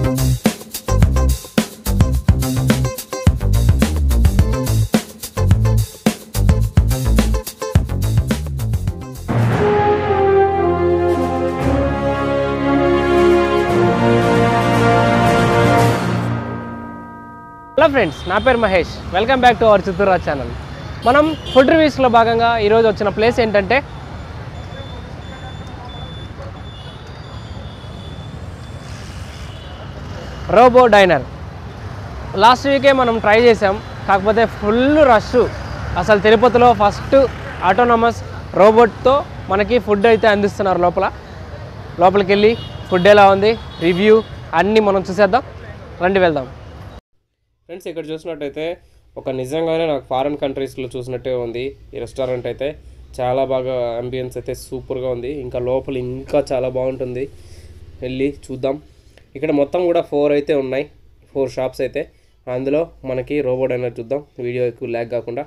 hello friends నా పేరు Mahesh welcome back to our Chittoor channel మనం ఫుడ్ రివ్యూస్లో భాగంగా ఈరోజు వచ్చిన ప్లేస్ ఏంటంటే రోబో డైనర్ లాస్ట్ వీకే మనం ట్రై చేసాం కాకపోతే ఫుల్ రష్ అసలు తిరుపతిలో ఫస్ట్ ఆటోనమస్ రోబోట్తో మనకి ఫుడ్ అయితే అందిస్తున్నారు లోపల లోపలికి వెళ్ళి ఫుడ్ ఎలా ఉంది రివ్యూ అన్నీ మనం చూసేద్దాం రండి వెళ్దాం ఫ్రెండ్స్ ఇక్కడ చూసినట్టయితే ఒక నిజంగానే నాకు ఫారిన్ కంట్రీస్లో చూసినట్టే ఉంది ఈ రెస్టారెంట్ అయితే చాలా బాగా అంబియన్స్ అయితే సూపర్గా ఉంది ఇంకా లోపల ఇంకా చాలా బాగుంటుంది వెళ్ళి చూద్దాం ఇక్కడ మొత్తం కూడా ఫోర్ అయితే ఉన్నాయి ఫోర్ షాప్స్ అయితే అందులో మనకి రోబోట్ అయినా చూద్దాం వీడియో ఎక్కువ ల్యాగ్ కాకుండా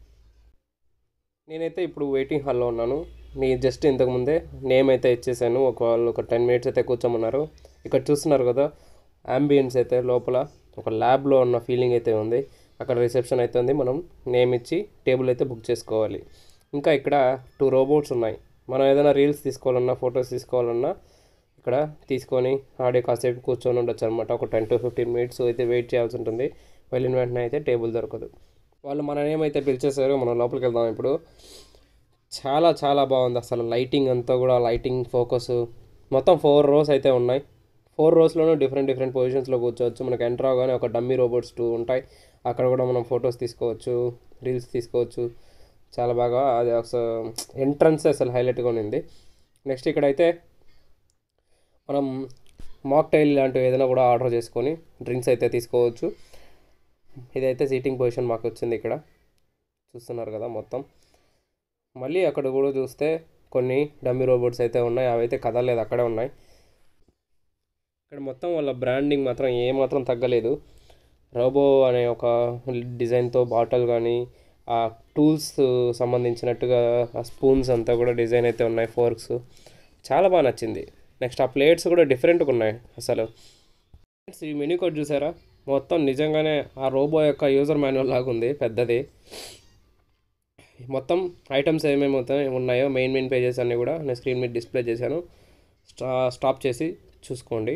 నేనైతే ఇప్పుడు వెయిటింగ్ హాల్లో ఉన్నాను మీ జస్ట్ ఇంతకుముందే నేమ్ అయితే ఇచ్చేసాను ఒక వాళ్ళు ఒక టెన్ మినిట్స్ అయితే కూర్చోమన్నారు ఇక్కడ చూస్తున్నారు కదా అంబియన్స్ అయితే లోపల ఒక ల్యాబ్లో ఉన్న ఫీలింగ్ అయితే ఉంది అక్కడ రిసెప్షన్ అయితే ఉంది మనం నేమ్ ఇచ్చి టేబుల్ అయితే బుక్ చేసుకోవాలి ఇంకా ఇక్కడ టూ రోబోట్స్ ఉన్నాయి మనం ఏదైనా రీల్స్ తీసుకోవాలన్నా ఫొటోస్ తీసుకోవాలన్నా ఇక్కడ తీసుకొని ఆడే కాసేపు కూర్చొని ఉండొచ్చు అనమాట ఒక టెన్ టు ఫిఫ్టీన్ మినిట్స్ అయితే వెయిట్ చేయాల్సి ఉంటుంది వెళ్ళిన వెంటనే అయితే టేబుల్ దొరకదు వాళ్ళు మన ఏమైతే పిలిచేసారో మనం లోపలికి వెళ్దాం ఇప్పుడు చాలా చాలా బాగుంది అసలు లైటింగ్ అంతా కూడా లైటింగ్ ఫోకస్ మొత్తం ఫోర్ రోస్ అయితే ఉన్నాయి ఫోర్ రోస్లోనూ డిఫరెంట్ డిఫరెంట్ పొజిషన్స్లో కూర్చోవచ్చు మనకి ఎంటర్ అవగానే ఒక డమ్మీ రోబోట్స్ టూ ఉంటాయి అక్కడ కూడా మనం ఫొటోస్ తీసుకోవచ్చు రీల్స్ తీసుకోవచ్చు చాలా బాగా అది అసలు ఎంట్రన్స్ అసలు హైలైట్గా ఉంది నెక్స్ట్ ఇక్కడైతే మనం మాక్టైల్ లాంటివి ఏదైనా కూడా ఆర్డర్ చేసుకొని డ్రింక్స్ అయితే తీసుకోవచ్చు ఇదైతే సీటింగ్ పొజిషన్ మాకు వచ్చింది ఇక్కడ చూస్తున్నారు కదా మొత్తం మళ్ళీ అక్కడ కూడా చూస్తే కొన్ని డమ్మీ రోబోట్స్ అయితే ఉన్నాయి అవి అయితే కదలేదు అక్కడే ఉన్నాయి ఇక్కడ మొత్తం వాళ్ళ బ్రాండింగ్ మాత్రం ఏమాత్రం తగ్గలేదు రోబో అనే ఒక డిజైన్తో బాటిల్ కానీ ఆ టూల్స్ సంబంధించినట్టుగా ఆ స్పూన్స్ అంతా కూడా డిజైన్ అయితే ఉన్నాయి ఫోర్క్స్ చాలా బాగా నచ్చింది నెక్స్ట్ ఆ ప్లేట్స్ కూడా డిఫరెంట్గా ఉన్నాయి అసలు Friends, ఈ మెనూ కోడ్ చూసారా మొత్తం నిజంగానే ఆ రోబో యొక్క యూజర్ మాన్యువల్ లాగా ఉంది పెద్దది మొత్తం ఐటమ్స్ ఏమేమి అవుతాయి ఉన్నాయో మెయిన్ మెయిన్ పేజెస్ అన్నీ కూడా నేను స్క్రీన్ మీద డిస్ప్లే చేశాను స్టా స్టాప్ చేసి చూసుకోండి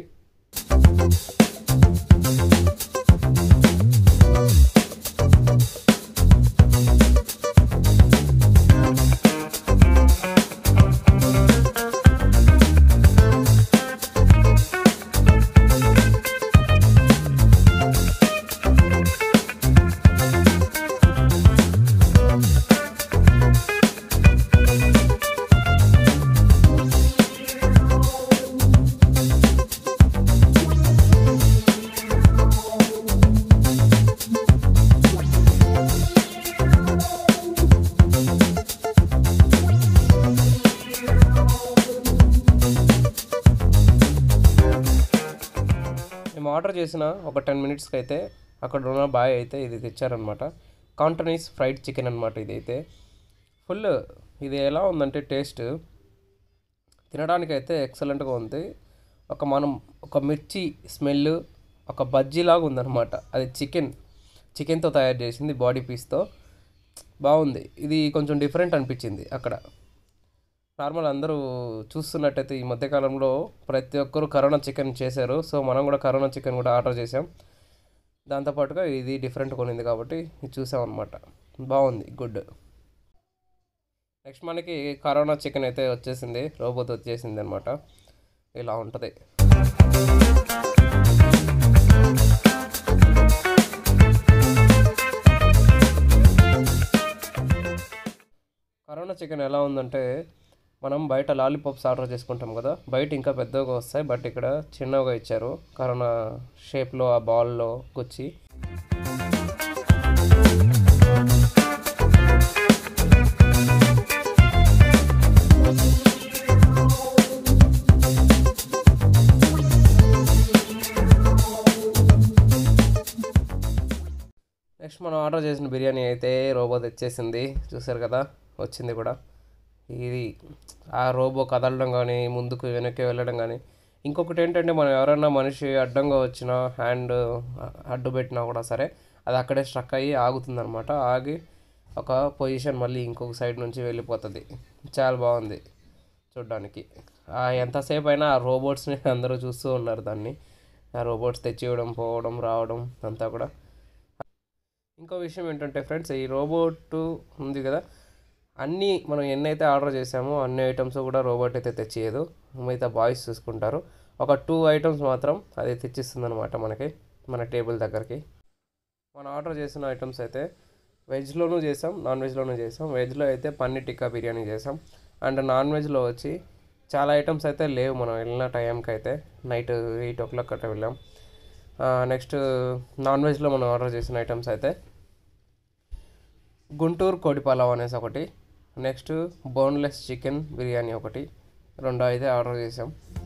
మేము ఆర్డర్ చేసిన ఒక టెన్ మినిట్స్కి అయితే అక్కడ ఉన్న బాయ్ అయితే ఇది తెచ్చారనమాట కాంటనీస్ ఫ్రైడ్ చికెన్ అనమాట ఇదైతే ఫుల్ ఇది ఎలా ఉందంటే టేస్ట్ తినడానికి అయితే ఎక్సలెంట్గా ఉంది ఒక మనం ఒక మిర్చి స్మెల్ ఒక బజ్జీలాగా ఉందన్నమాట అది చికెన్ చికెన్తో తయారు చేసింది బాడీ పీస్తో బాగుంది ఇది కొంచెం డిఫరెంట్ అనిపించింది అక్కడ నార్మల్ అందరూ చూస్తున్నట్టయితే ఈ మధ్యకాలంలో ప్రతి ఒక్కరు కరోనా చికెన్ చేశారు సో మనం కూడా కరోనా చికెన్ కూడా ఆర్డర్ చేసాం దాంతోపాటుగా ఇది డిఫరెంట్ కొనింది కాబట్టి ఇది చూసాం అనమాట బాగుంది గుడ్ నెక్స్ట్ మనకి కరోనా చికెన్ అయితే వచ్చేసింది రోబోతో వచ్చేసింది అనమాట ఇలా ఉంటుంది కరోనా చికెన్ ఎలా ఉందంటే మనం బయట లాలీపాప్స్ ఆర్డర్ చేసుకుంటాం కదా బయట ఇంకా పెద్దగా వస్తాయి బట్ ఇక్కడ చిన్నగా ఇచ్చారు కరోనా షేప్లో ఆ బాల్లో గుచ్చి నెక్స్ట్ మనం ఆర్డర్ చేసిన బిర్యానీ అయితే రోబో తెచ్చేసింది చూసారు కదా వచ్చింది కూడా ఇది ఆ రోబో కదలడం కానీ ముందుకు వెనక్కి వెళ్ళడం కానీ ఇంకొకటి ఏంటంటే మనం ఎవరైనా మనిషి అడ్డంగా వచ్చినా హ్యాండ్ అడ్డు పెట్టినా కూడా సరే అది అక్కడే స్ట్రక్ అయ్యి ఆగుతుందన్నమాట ఆగి ఒక పొజిషన్ మళ్ళీ ఇంకొక సైడ్ నుంచి వెళ్ళిపోతుంది చాలా బాగుంది చూడ్డానికి ఆ ఎంతసేపు అయినా ఆ రోబోట్స్ని అందరూ చూస్తూ ఉన్నారు దాన్ని ఆ రోబోట్స్ తెచ్చివ్వడం పోవడం రావడం అంతా కూడా ఇంకో విషయం ఏంటంటే ఫ్రెండ్స్ ఈ రోబోట్ ఉంది కదా అన్నీ మనం ఎన్నైతే ఆర్డర్ చేసామో అన్ని ఐటమ్స్ కూడా రోబోట్ అయితే తెచ్చేయదు మిగతా బాయ్స్ చూసుకుంటారు ఒక టూ ఐటమ్స్ మాత్రం అది తెచ్చిస్తుంది అనమాట మనకి మన టేబుల్ దగ్గరికి మనం ఆర్డర్ చేసిన ఐటమ్స్ అయితే వెజ్లోనూ చేసాం నాన్ వెజ్లోనూ చేసాం వెజ్లో అయితే పన్నీర్ టిక్కా బిర్యానీ చేసాం అండ్ నాన్ వెజ్లో వచ్చి చాలా ఐటమ్స్ అయితే లేవు మనం వెళ్ళిన టైంకి అయితే నైట్ ఎయిట్ ఓ క్లాక్ అట్లా వెళ్ళాం నెక్స్ట్ నాన్ వెజ్లో మనం ఆర్డర్ చేసిన ఐటమ్స్ అయితే గుంటూరు కోడి పలావ్ అనేసి ఒకటి నెక్స్ట్ బోన్లెస్ చికెన్ బిర్యానీ ఒకటి రెండు అయితే ఆర్డర్ చేసాం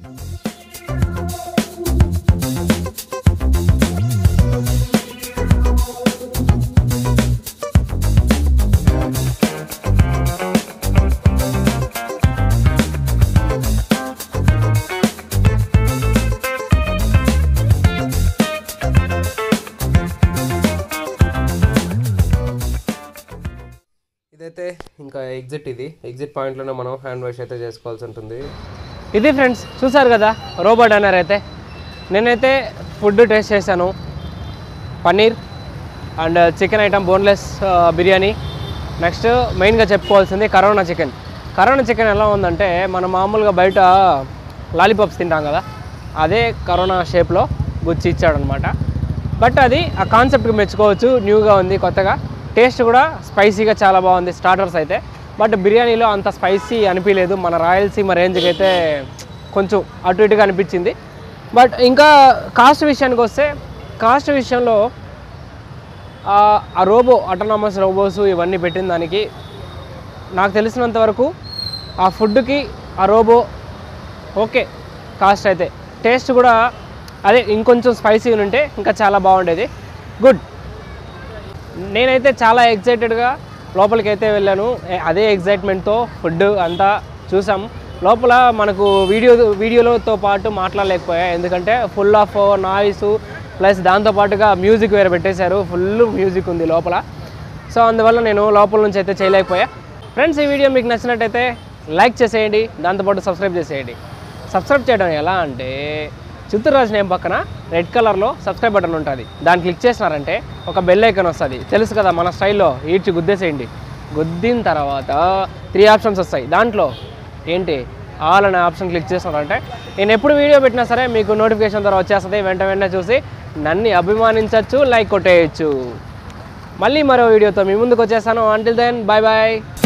ఇదైతే ఇంకా ఎగ్జిట్ ఇది ఎగ్జిట్ పాయింట్లోనే మనం హ్యాండ్ వాష్ అయితే చేసుకోవాల్సి ఉంటుంది ఇది ఫ్రెండ్స్ చూసారు కదా రోబోట్ అన్నారు అయితే నేనైతే ఫుడ్ టేస్ట్ చేశాను paneer and chicken item boneless biryani next మెయిన్గా చెప్పుకోవాల్సింది కరోనా చికెన్ కరోనా చికెన్ ఎలా ఉందంటే మనం మామూలుగా బయట లాలీపాప్స్ తింటాం కదా అదే కరోనా షేప్లో గుచ్చి ఇచ్చాడనమాట బట్ అది ఆ కాన్సెప్ట్కి మెచ్చుకోవచ్చు న్యూగా ఉంది కొత్తగా టేస్ట్ కూడా స్పైసీగా చాలా బాగుంది స్టార్టర్స్ అయితే బట్ బిర్యానీలో అంత స్పైసీ అనిపించలేదు మన రాయలసీమ రేంజ్కి అయితే కొంచెం అటు ఇటుగా అనిపించింది బట్ ఇంకా కాస్ట్ విషయానికి వస్తే కాస్ట్ విషయంలో ఆ ఆ రోబో అటోనామస్ రోబోస్ ఇవన్నీ పెట్టిన దానికి నాకు తెలిసినంత వరకు ఆ ఫుడ్కి ఆ రోబో ఓకే కాస్ట్ అయితే టేస్ట్ కూడా అదే ఇంకొంచెం స్పైసీ ఉంటే ఇంకా చాలా బాగుండేది గుడ్ నేనైతే చాలా ఎక్సైటెడ్గా లోపలికి అయితే వెళ్ళాను ఏ- అదే ఎక్సైట్మెంట్తో ఫుడ్ అంతా చూసాం లోపల మనకు వీడియో వీడియోలతో పాటు మాట్లాడలేకపోయా ఎందుకంటే ఫుల్ ఆఫ్ నాయిస్ ప్లస్ దాంతోపాటుగా మ్యూజిక్ వేరే పెట్టేశారు ఫుల్ మ్యూజిక్ ఉంది లోపల సో అందువల్ల నేను లోపల నుంచి అయితే చేయలేకపోయా ఫ్రెండ్స్ ఈ వీడియో మీకు నచ్చినట్టయితే లైక్ చేసేయండి దాంతోపాటు సబ్స్క్రైబ్ చేసేయండి సబ్స్క్రైబ్ చేయడం ఎలా అంటే చిత్తూరు రాజు నేమ్ పక్కన రెడ్ కలర్లో సబ్స్క్రైబ్ బటన్ ఉంటుంది దాన్ని క్లిక్ చేసినారంటే ఒక బెల్ ఐకాన్ వస్తుంది తెలుసు కదా మన స్టైల్లో ఈడ్చి గుద్దేసేయండి గుద్దిన తర్వాత త్రీ ఆప్షన్స్ వస్తాయి దాంట్లో ఏంటి ఆల్ అనే ఆప్షన్ క్లిక్ చేసినారంటే నేను ఎప్పుడు వీడియో పెట్టినా సరే మీకు నోటిఫికేషన్ ద్వారా వచ్చేస్తుంది వెంట వెంటనే చూసి నన్ను అభిమానించవచ్చు లైక్ కొట్టేయచ్చు మళ్ళీ మరో వీడియోతో మీ ముందుకు వచ్చేస్తాను అంటిల్ దెన్ బాయ్ బాయ్